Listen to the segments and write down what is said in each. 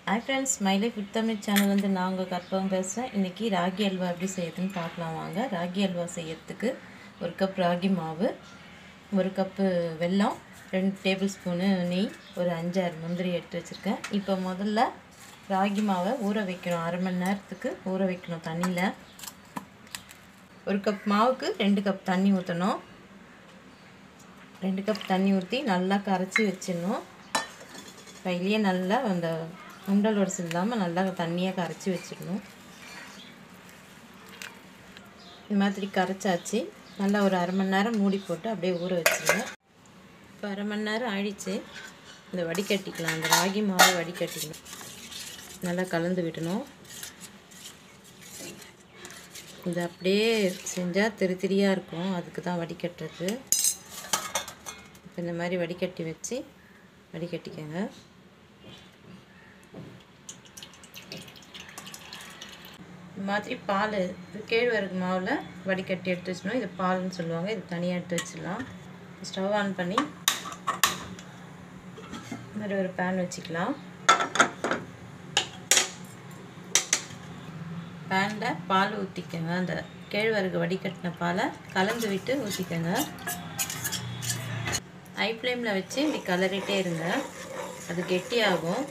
hi friends மைலே food Tamil channel வந்து நான் உங்கள் கற்பகம் பேசுகிறேன் இன்றைக்கி ராகி அல்வா எப்படி செய்யுதுன்னு பார்க்கலாம் வாங்க ராகி அல்வா செய்யறதுக்கு ஒரு கப் ராகி மாவு ஒரு கப்பு வெல்லம் ரெண்டு டேபிள் ஸ்பூனு நெய் ஒரு அஞ்சாறு முந்திரி எடுத்து வச்சுருக்கேன் இப்போ முதல்ல ராகி மாவை ஊற வைக்கணும் அரை மணி நேரத்துக்கு ஊற வைக்கணும் தண்ணியில் ஒரு கப் மாவுக்கு ரெண்டு கப் தண்ணி ஊற்றணும் ரெண்டு கப் தண்ணி ஊற்றி நல்லா கரைச்சி வச்சிடணும் கையிலேயே நல்லா அந்த உண்டல் உடசு இல்லாமல் நல்லா தண்ணியாக கரைச்சி வச்சிடணும் இந்த மாதிரி கரைச்சாச்சு நல்லா ஒரு அரை மணி நேரம் மூடி போட்டு அப்படியே ஊற வச்சுருங்க இப்போ அரை மணி நேரம் ஆயிடுச்சு இந்த வடிகட்டிக்கலாம் அந்த ராகி மாவை வடிகட்டிக்கணும் நல்லா கலந்து விடணும் இது அப்படியே செஞ்சால் திரி திரியாக இருக்கும் அதுக்கு தான் வடிகட்டுறது இப்போ இந்த மாதிரி வடிகட்டி வச்சு வடிகட்டிக்கங்க இந்த மாதிரி பால் கேழ்வரகு மாவில் வடிகட்டி எடுத்து வச்சிடணும் இது பால்னு சொல்லுவாங்க இது தனியாக எடுத்து வச்சிடலாம் ஸ்டவ் ஆன் பண்ணி இந்த மாதிரி ஒரு பேன் வச்சுக்கலாம் பேனில் பால் ஊற்றிக்கங்க அந்த கேழ்வரகு வடிகட்டின பாலை கலந்து விட்டு ஊற்றிக்கங்க ஹை ஃப்ளேமில் வச்சு இப்படி கலரிட்டே இருங்க அது கெட்டியாகும்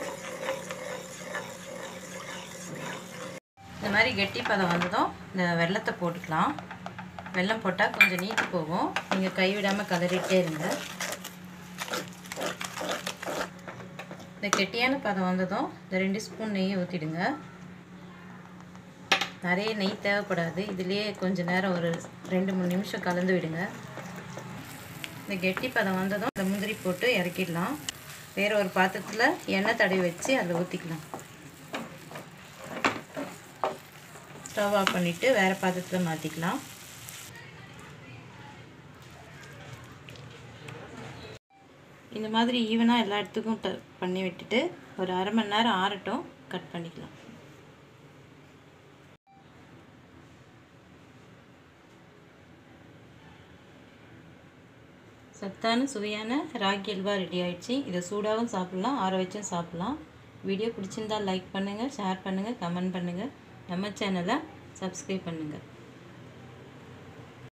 இந்த மாதிரி கெட்டி பதம் வந்ததும் இந்த வெள்ளத்தை போட்டுக்கலாம் வெல்லம் போட்டால் கொஞ்சம் நீட்டு போகும் நீங்கள் கைவிடாமல் கலரிட்டே இருங்க இந்த கெட்டியான பதம் வந்ததும் இந்த ரெண்டு ஸ்பூன் நெய்யை ஊற்றிடுங்க நிறைய நெய் தேவைப்படாது இதுலேயே கொஞ்சம் நேரம் ஒரு ரெண்டு மூணு நிமிஷம் கலந்து விடுங்க இந்த கெட்டி பதம் வந்ததும் இந்த முந்திரி போட்டு இறக்கிடலாம் வேறு ஒரு பாத்திரத்தில் எண்ணெய் தடவி வச்சு அதில் ஊற்றிக்கலாம் ஸ்டவ் ஆஃப் பண்ணிவிட்டு வேறு பாத்திரத்தில் மாற்றிக்கலாம் இந்த மாதிரி ஈவனாக எல்லா இடத்துக்கும் ட பண்ணி விட்டுட்டு ஒரு அரை மணி நேரம் ஆறட்டும் கட் பண்ணிக்கலாம் சத்தான சுவையான ராகி அல்வா ரெடி ஆயிடுச்சு இதை சூடாகவும் சாப்பிட்லாம் ஆற வச்சும் சாப்பிட்லாம் வீடியோ பிடிச்சிருந்தா லைக் பண்ணுங்கள் ஷேர் பண்ணுங்கள் கமெண்ட் பண்ணுங்கள் நம்ம சேனலை சப்ஸ்கிரைப் பண்ணுங்கள்